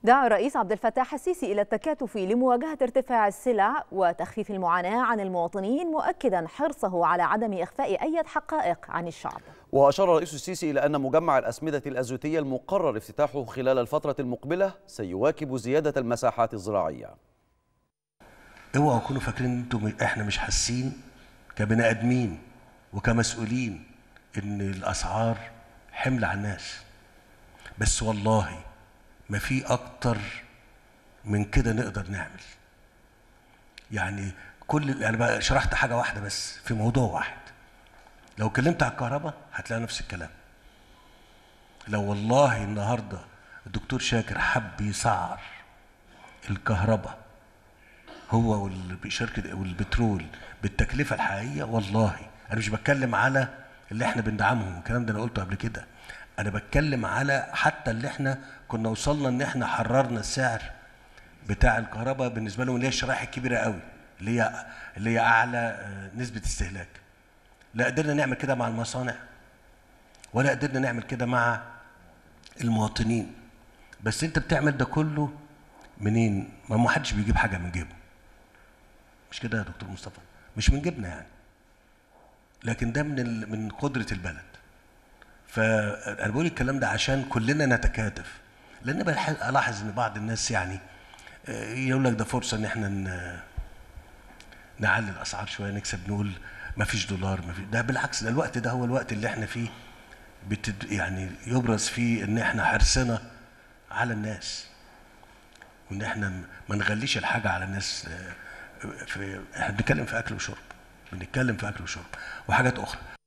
دعا الرئيس عبد الفتاح السيسي إلى التكاتف لمواجهة ارتفاع السلع وتخفيف المعاناة عن المواطنين مؤكدا حرصه على عدم إخفاء أي حقائق عن الشعب وأشار الرئيس السيسي إلى أن مجمع الأسمدة الأزوتية المقرر افتتاحه خلال الفترة المقبلة سيواكب زيادة المساحات الزراعية اوعوا تكونوا فاكرين انتم احنا مش حاسين كبني ادمين وكمسؤولين ان الاسعار حمل على الناس بس والله ما في اكتر من كده نقدر نعمل يعني كل انا بقى شرحت حاجه واحده بس في موضوع واحد لو اتكلمت على الكهرباء هتلاقي نفس الكلام لو والله النهارده الدكتور شاكر حب يسعر الكهرباء هو والشركه والبترول بالتكلفه الحقيقيه والله انا مش بتكلم على اللي احنا بندعمهم الكلام ده انا قلته قبل كده انا بتكلم على حتى اللي احنا كنا وصلنا ان احنا حررنا السعر بتاع الكهرباء بالنسبه لهم اللي هي الشرائح الكبيره قوي اللي هي اللي هي اعلى نسبه استهلاك لا قدرنا نعمل كده مع المصانع ولا قدرنا نعمل كده مع المواطنين بس انت بتعمل ده كله منين ما ما حدش بيجيب حاجه من جيبه مش كده يا دكتور مصطفى مش من جيبنا يعني لكن ده من من قدره البلد فانا بقول الكلام ده عشان كلنا نتكاتف لان الاحظ ان بعض الناس يعني يقول لك ده فرصه ان احنا نعلي الاسعار شويه نكسب نقول ما فيش دولار ما فيش ده بالعكس ده الوقت ده هو الوقت اللي احنا فيه بتد يعني يبرز فيه ان احنا حرصنا على الناس وان احنا ما نغليش الحاجه على الناس في احنا بنتكلم في اكل وشرب بنتكلم في اكل وشرب وحاجات اخرى